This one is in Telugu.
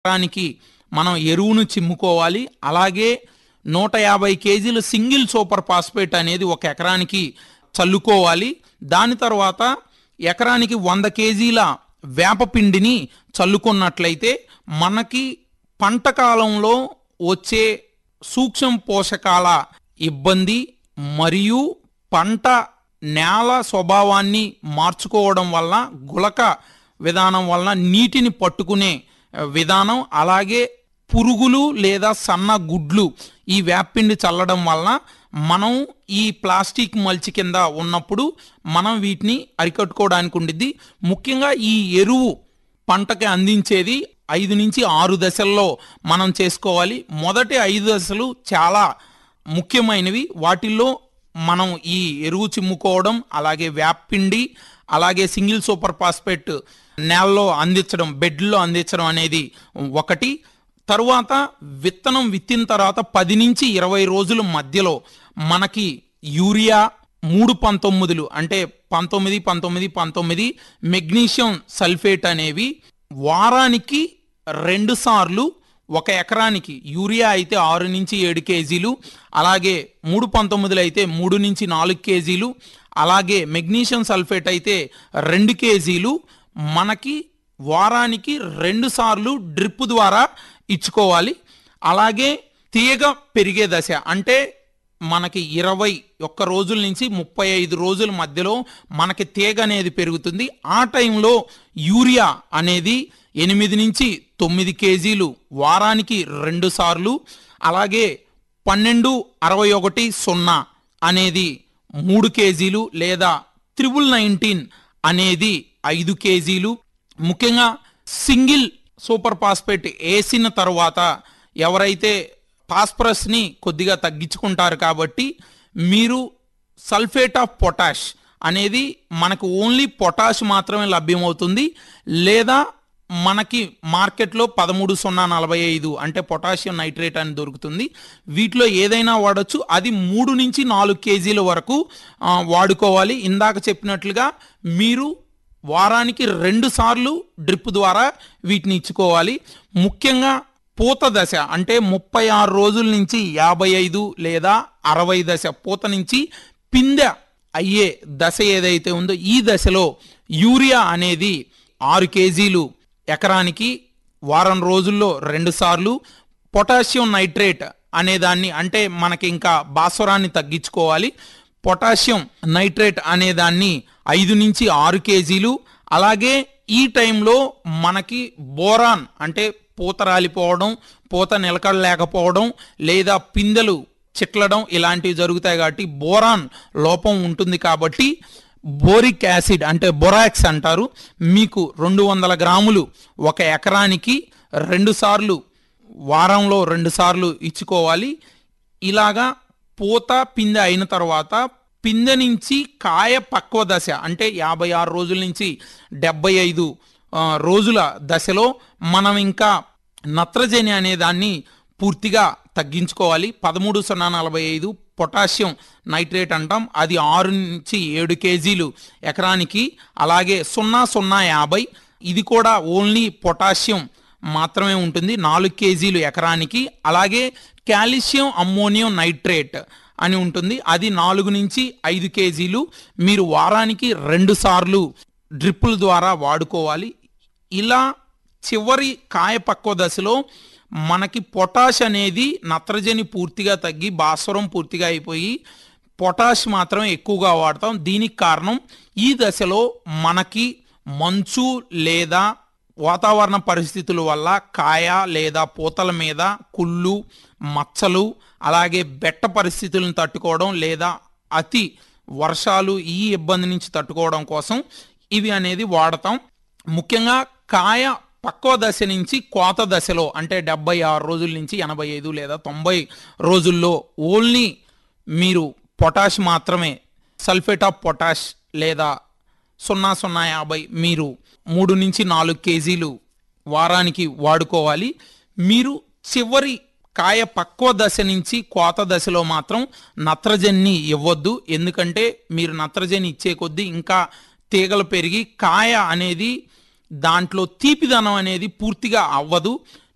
ఎకరానికి మనం ఎరువును చిమ్ముకోవాలి అలాగే నూట యాభై కేజీల సింగిల్ సూపర్ ఫాస్ఫేట్ అనేది ఒక ఎకరానికి చల్లుకోవాలి దాని తర్వాత ఎకరానికి వంద కేజీల వేపపిండిని చల్లుకున్నట్లయితే మనకి పంట కాలంలో వచ్చే సూక్ష్మ పోషకాల ఇబ్బంది మరియు పంట నేల స్వభావాన్ని మార్చుకోవడం వల్ల గులక విధానం వలన నీటిని పట్టుకునే ఆ, విధానం అలాగే పురుగులు లేదా సన్న గుడ్లు ఈ వేపిండి చల్లడం వలన మనం ఈ ప్లాస్టిక్ మల్చి కింద ఉన్నప్పుడు మనం వీటిని అరికట్టుకోవడానికి ఉండిద్ది ముఖ్యంగా ఈ ఎరువు పంటకి అందించేది ఐదు నుంచి ఆరు దశల్లో మనం చేసుకోవాలి మొదటి ఐదు దశలు చాలా ముఖ్యమైనవి వాటిల్లో మనం ఈ ఎరువు చిమ్ముకోవడం అలాగే వేపిండి అలాగే సింగిల్ సూపర్ ఫాస్ఫేట్ నేలలో అందించడం బెడ్లో అందించడం అనేది ఒకటి తరువాత విత్తనం విత్తిన తర్వాత పది నుంచి ఇరవై రోజుల మధ్యలో మనకి యూరియా మూడు పంతొమ్మిదిలు అంటే పంతొమ్మిది పంతొమ్మిది పంతొమ్మిది మెగ్నీషియం సల్ఫేట్ అనేవి వారానికి రెండు సార్లు ఒక ఎకరానికి యూరియా అయితే ఆరు నుంచి ఏడు కేజీలు అలాగే మూడు పంతొమ్మిదిలు అయితే మూడు నుంచి నాలుగు కేజీలు అలాగే మెగ్నీషియం సల్ఫేట్ అయితే రెండు కేజీలు మనకి వారానికి రెండు సార్లు డ్రిప్ ద్వారా ఇచ్చుకోవాలి అలాగే తీగ పెరిగే దశ అంటే మనకి ఇరవై ఒక్క రోజుల నుంచి ముప్పై ఐదు రోజుల మధ్యలో మనకి తీగ అనేది పెరుగుతుంది ఆ టైంలో యూరియా అనేది ఎనిమిది నుంచి తొమ్మిది కేజీలు వారానికి రెండు సార్లు అలాగే పన్నెండు అరవై ఒకటి సున్నా అనేది మూడు కేజీలు లేదా త్రిబుల్ నైన్టీన్ అనేది ఐదు కేజీలు ముఖ్యంగా సింగిల్ సూపర్ ఫాస్ఫేట్ వేసిన తర్వాత ఎవరైతే ఫాస్ఫరస్ని కొద్దిగా తగ్గించుకుంటారు కాబట్టి మీరు సల్ఫేట్ ఆఫ్ పొటాష్ అనేది మనకు ఓన్లీ పొటాష్ మాత్రమే లభ్యమవుతుంది లేదా మనకి మార్కెట్లో పదమూడు సున్నా నలభై ఐదు అంటే పొటాషియం నైట్రేట్ అని దొరుకుతుంది వీటిలో ఏదైనా వాడచ్చు అది మూడు నుంచి నాలుగు కేజీల వరకు ఆ, వాడుకోవాలి ఇందాక చెప్పినట్లుగా మీరు వారానికి రెండు సార్లు డ్రిప్ ద్వారా వీటిని ఇచ్చుకోవాలి ముఖ్యంగా పూత దశ అంటే ముప్పై ఆరు రోజుల నుంచి యాభై ఐదు లేదా అరవై దశ పూత నుంచి పిందె అయ్యే దశ ఏదైతే ఉందో ఈ దశలో యూరియా అనేది ఆరు కేజీలు ఎకరానికి వారం రోజుల్లో రెండు సార్లు పొటాషియం నైట్రేట్ అనే దాన్ని అంటే మనకి ఇంకా భాస్వరాన్ని తగ్గించుకోవాలి పొటాషియం నైట్రేట్ అనే దాన్ని ఐదు నుంచి ఆరు కేజీలు అలాగే ఈ టైంలో మనకి బోరాన్ అంటే పూత రాలిపోవడం పూత నిలకడలేకపోవడం లేదా పిందెలు చిట్లడం ఇలాంటివి జరుగుతాయి కాబట్టి బోరాన్ లోపం ఉంటుంది కాబట్టి బోరిక్ యాసిడ్ అంటే బొరాక్స్ అంటారు మీకు రెండు వందల గ్రాములు ఒక ఎకరానికి రెండు సార్లు వారంలో రెండు సార్లు ఇచ్చుకోవాలి ఇలాగా పూత పిందె అయిన తర్వాత పిందె నుంచి కాయ పక్వ దశ అంటే యాభై ఆరు రోజుల నుంచి డెబ్బై ఐదు ఆ, రోజుల దశలో మనం ఇంకా నత్రజని అనే దాన్ని పూర్తిగా తగ్గించుకోవాలి పదమూడు సున్నా నలభై ఐదు పొటాషియం నైట్రేట్ అంటాం అది ఆరు నుంచి ఏడు కేజీలు ఎకరానికి అలాగే సున్నా సున్నా యాభై ఇది కూడా ఓన్లీ పొటాషియం మాత్రమే ఉంటుంది నాలుగు కేజీలు ఎకరానికి అలాగే కాల్షియం అమ్మోనియం నైట్రేట్ అని ఉంటుంది అది నాలుగు నుంచి ఐదు కేజీలు మీరు వారానికి రెండు సార్లు డ్రిప్పుల ద్వారా వాడుకోవాలి ఇలా చివరి కాయ పక్వ దశలో మనకి పొటాష్ అనేది నత్రజని పూర్తిగా తగ్గి భాస్వరం పూర్తిగా అయిపోయి పొటాష్ మాత్రం ఎక్కువగా వాడతాం దీనికి కారణం ఈ దశలో మనకి మంచు లేదా వాతావరణ పరిస్థితుల వల్ల కాయ లేదా పూతల మీద కుళ్ళు మచ్చలు అలాగే బెట్ట పరిస్థితులను తట్టుకోవడం లేదా అతి వర్షాలు ఈ ఇబ్బంది నుంచి తట్టుకోవడం కోసం ఇవి అనేది వాడతాం ముఖ్యంగా కాయ పక్వ దశ నుంచి కోత దశలో అంటే డెబ్బై ఆరు రోజుల నుంచి ఎనభై ఐదు లేదా తొంభై రోజుల్లో ఓన్లీ మీరు పొటాష్ మాత్రమే సల్ఫేట్ ఆఫ్ పొటాష్ లేదా సున్నా సున్నా యాభై మీరు మూడు నుంచి నాలుగు కేజీలు వారానికి వాడుకోవాలి మీరు చివరి కాయ పక్వ దశ నుంచి కోత దశలో మాత్రం నత్రజని ఇవ్వద్దు ఎందుకంటే మీరు నత్రజని ఇచ్చే కొద్దీ ఇంకా తీగలు పెరిగి కాయ అనేది దాంట్లో తీపిదనం అనేది పూర్తిగా అవ్వదు